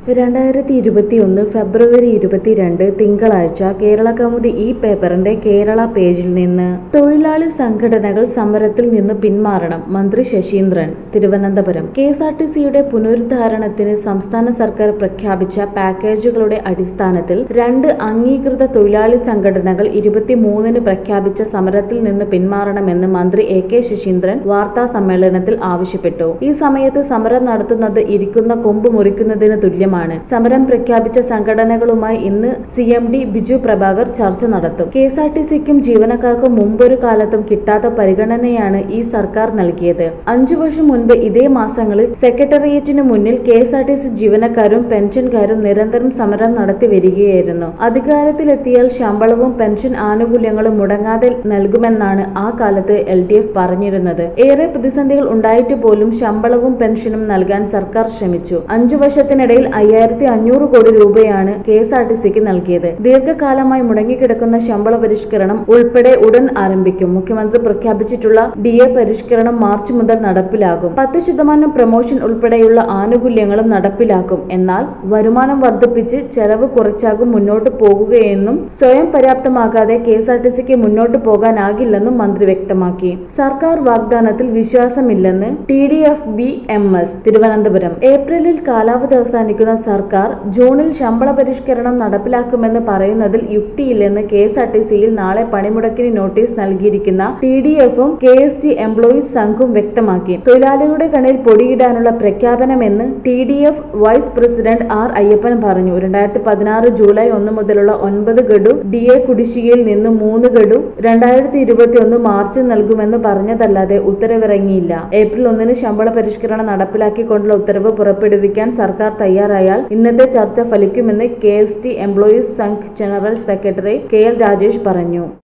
രണ്ടായിരത്തി ഇരുപത്തിയൊന്ന് ഫെബ്രുവരി ഇരുപത്തിരണ്ട് തിങ്കളാഴ്ച കേരള കൗമുദി ഈ പേപ്പറിന്റെ കേരള പേജിൽ നിന്ന് തൊഴിലാളി സംഘടനകൾ സമരത്തിൽ നിന്ന് പിന്മാറണം മന്ത്രി Saseendran Thiruvananthapuram K S R T സിയുടെ പുനരുദ്ധാരണത്തിന് സംസ്ഥാന സർക്കാർ പ്രഖ്യാപിച്ച പാക്കേജുകളുടെ അടിസ്ഥാനത്തിൽ രണ്ട് അംഗീകൃത തൊഴിലാളി സംഘടനകൾ ഇരുപത്തിമൂന്നിന് പ്രഖ്യാപിച്ച സമരത്തിൽ നിന്ന് പിന്മാറണമെന്ന് മന്ത്രി എ കെ ശശീന്ദ്രൻ വാർത്താ സമ്മേളനത്തിൽ ആവശ്യപ്പെട്ടു ഈ സമയത്ത് സമരം നടത്തുന്നത് ഇരിക്കുന്ന കൊമ്പ് മുറിക്കുന്നതിന് തുല്യമാണ് സമരം പ്രഖ്യാപിച്ച സംഘടനകളുമായി ഇന്ന് C M D Biju Prabhakar ചർച്ച നടത്തും കെ എസ് ആർ ടി സിക്കും ജീവനക്കാർക്കും മുമ്പൊരു കാലത്തും കിട്ടാത്ത പരിഗണനയാണ് ഈ സർക്കാർ നൽകിയത് അഞ്ചു വർഷം മുൻപ് ഇതേ മാസങ്ങളിൽ സെക്രട്ടേറിയറ്റിന് മുന്നിൽ K S R T C ജീവനക്കാരും പെൻഷൻകാരും നിരന്തരം സമരം നടത്തി വരികയായിരുന്നു അധികാരത്തിലെത്തിയാൽ ശമ്പളവും പെൻഷൻ ആനുകൂല്യങ്ങളും മുടങ്ങാതെ നൽകുമെന്നാണ് ആ കാലത്ത് എൽ ഡി എഫ് പറഞ്ഞിരുന്നത് ഏറെ പ്രതിസന്ധികൾ ഉണ്ടായിട്ട് പോലും ശമ്പളവും പെൻഷനും നൽകാൻ സർക്കാർ ശ്രമിച്ചു അഞ്ചു വർഷത്തിനിടയിൽ അയ്യായിരത്തി അഞ്ഞൂറ് കോടി രൂപയാണ് കെ എസ് ആർ ടി സിക്ക് നൽകിയത് ദീർഘകാലമായി മുടങ്ങിക്കിടക്കുന്ന ശമ്പള പരിഷ്കരണം ഉൾപ്പെടെ ഉടൻ ആരംഭിക്കും മുഖ്യമന്ത്രി പ്രഖ്യാപിച്ചിട്ടുള്ള ഡി എ പരിഷ്കരണം മാർച്ച് മുതൽ നടപ്പിലാകും പത്ത് ശതമാനം പ്രമോഷൻ ഉൾപ്പെടെയുള്ള ആനുകൂല്യങ്ങളും നടപ്പിലാക്കും എന്നാൽ വരുമാനം വർദ്ധിപ്പിച്ച് ചെലവ് കുറച്ചാകും മുന്നോട്ട് പോകുകയെന്നും സ്വയം പര്യാപ്തമാകാതെ കെ എസ് ആർ ടി സിക്ക് മുന്നോട്ട് പോകാനാകില്ലെന്നും മന്ത്രി വ്യക്തമാക്കി സർക്കാർ വാഗ്ദാനത്തിൽ വിശ്വാസമില്ലെന്ന് T D F B M S Thiruvananthapuram ഏപ്രിലിൽ കാലാവധി അവസാനിക്കുന്ന സർക്കാർ ജൂണിൽ ശമ്പള പരിഷ്കരണം നടപ്പിലാക്കുമെന്ന് പറയുന്നതിൽ യുക്തിയില്ലെന്ന് കെ എസ് ആർ ടി സിയിൽ നാളെ പണിമുടക്കിന് നോട്ടീസ് നൽകിയിരിക്കുന്ന ടി ഡി എഫും കെ എസ് ടി എംപ്ലോയീസ് സംഘവും വ്യക്തമാക്കി തൊഴിലാളികളുടെ കണ്ണിൽ പൊടിയിടാനുള്ള പ്രഖ്യാപനമെന്ന് T D F vice president R Ayyappan പറഞ്ഞു രണ്ടായിരത്തി പതിനാറ് ജൂലൈ ഒന്ന് മുതലുള്ള ഒൻപത് ഗഡു ഡി എ കുടിശ്ശികയിൽ നിന്ന് മൂന്ന് ഗഡു രണ്ടായിരത്തി ഇരുപത്തി ഒന്ന് മാർച്ചിൽ നൽകുമെന്ന് പറഞ്ഞതല്ലാതെ ഉത്തരവിറങ്ങിയില്ല ഏപ്രിൽ ഒന്നിന് ശമ്പള പരിഷ്കരണം നടപ്പിലാക്കിക്കൊണ്ടുള്ള ഉത്തരവ് പുറപ്പെടുവിക്കാൻ സർക്കാർ തയ്യാറായാൽ ഇന്നത്തെ ചർച്ച ഫലിക്കുമെന്ന് K S T employees Sangh general secretary K L Rajesh പറഞ്ഞു